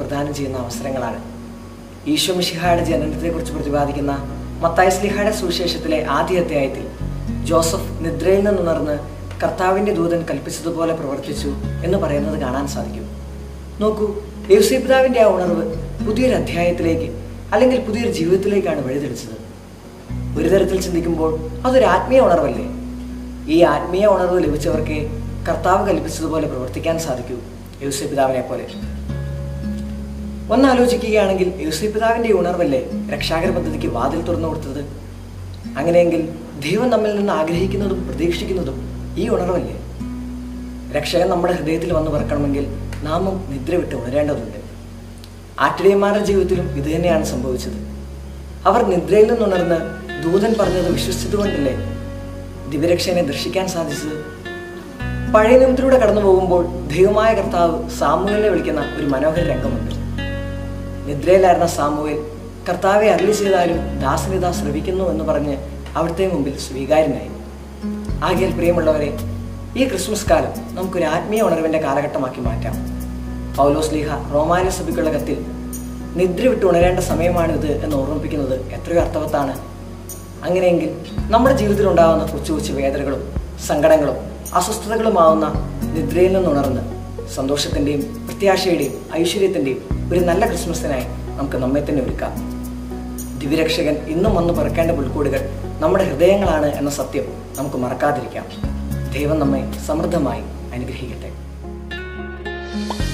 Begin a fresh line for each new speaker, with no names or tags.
പ്രദാനം ചെയ്യുന്ന അവസരങ്ങളാണ് ഈശോ മിശിഹായുടെ ജനനത്തെക്കുറിച്ച് പ്രതിപാദിക്കുന്ന മത്തായി സ്ലിഹായുടെ സുവിശേഷത്തിലെ ആദ്യ അധ്യായത്തിൽ ജോസഫ് നിദ്രയിൽ നിന്നുണർന്ന് കർത്താവിൻ്റെ ദൂതൻ കൽപ്പിച്ചതുപോലെ പ്രവർത്തിച്ചു എന്ന് പറയുന്നത് കാണാൻ സാധിക്കും നോക്കൂ യേശുപിതാവിൻ്റെ ആ ഉണർവ് പുതിയൊരു അധ്യായത്തിലേക്ക് അല്ലെങ്കിൽ പുതിയൊരു ജീവിതത്തിലേക്കാണ് വഴിതെളിച്ചത് ഒരു തരത്തിൽ ചിന്തിക്കുമ്പോൾ അതൊരു ആത്മീയ ഉണർവല്ലേ ഈ ആത്മീയ ഉണർവ് ലഭിച്ചവർക്ക് കർത്താവ് കൽപ്പിച്ചതുപോലെ പ്രവർത്തിക്കാൻ സാധിക്കൂ യേശുപിതാവിനെ പോലെ ഒന്നാലോചിക്കുകയാണെങ്കിൽ യേശുപിതാവിൻ്റെ ഉണർവല്ലേ രക്ഷാകര പദ്ധതിക്ക് വാതിൽ തുറന്നു കൊടുത്തത് അങ്ങനെയെങ്കിൽ ദൈവം നമ്മിൽ നിന്ന് ആഗ്രഹിക്കുന്നതും പ്രതീക്ഷിക്കുന്നതും ഈ ഉണർവല്ലേ രക്ഷകൻ നമ്മുടെ ഹൃദയത്തിൽ വന്നു പറക്കണമെങ്കിൽ നാമും നിദ്ര വിട്ട് ഉണരേണ്ടതുണ്ട് ആട്ടിടയന്മാരുടെ ജീവിതത്തിലും ഇത് തന്നെയാണ് സംഭവിച്ചത് അവർ നിദ്രയിൽ നിന്നുണർന്ന് ദൂതൻ പറഞ്ഞത് വിശ്വസിച്ചതുകൊണ്ടല്ലേ ദിവ്യരക്ഷനെ ദർശിക്കാൻ സാധിച്ചത് പഴയ നിയമത്തിലൂടെ കടന്നു പോകുമ്പോൾ ദൈവമായ കർത്താവ് സാമുവേലിനെ വിളിക്കുന്ന ഒരു മനോഹര രംഗമുണ്ട് നിദ്രയിലായിരുന്ന സാമുവേൽ കർത്താവെ അരളി ചെയ്താലും ദാസനിത ശ്രവിക്കുന്നു എന്ന് പറഞ്ഞ് അവിടുത്തെ മുമ്പിൽ സ്വീകാര്യനായി ആകിയാൽ പ്രിയമുള്ളവരെ ഈ ക്രിസ്മസ് കാലം നമുക്കൊരു ആത്മീയ ഉണർവിന്റെ കാലഘട്ടമാക്കി മാറ്റാം പൗലോസ് ലീഹ റോമാനിയ സഭയ്ക്കുള്ള കത്തിൽ നിദ്ര വിട്ട് ഉണരേണ്ട സമയമാണിത് എന്ന് ഓർമ്മിപ്പിക്കുന്നത് എത്രയോ അർത്ഥവത്താണ് അങ്ങനെയെങ്കിൽ നമ്മുടെ ജീവിതത്തിൽ ഉണ്ടാകുന്ന കൊച്ചു കൊച്ചു വേദനകളും സങ്കടങ്ങളും അസ്വസ്ഥതകളുമാവുന്ന നിദ്രയിൽ നിന്നുണർന്ന് സന്തോഷത്തിന്റെയും പ്രത്യാശയുടെയും ഐശ്വര്യത്തിന്റെയും ഒരു നല്ല ക്രിസ്മസിനായി നമുക്ക് നമ്മെ തന്നെ ഒരുക്കാം ദിവ്യരക്ഷകൻ ഇന്നും വന്ന് പിറക്കേണ്ട പുൽക്കൂടുകൾ നമ്മുടെ ഹൃദയങ്ങളാണ് എന്ന സത്യം നമുക്ക് മറക്കാതിരിക്കാം ദൈവം നമ്മെ സമൃദ്ധമായി അനുഗ്രഹിക്കട്ടെ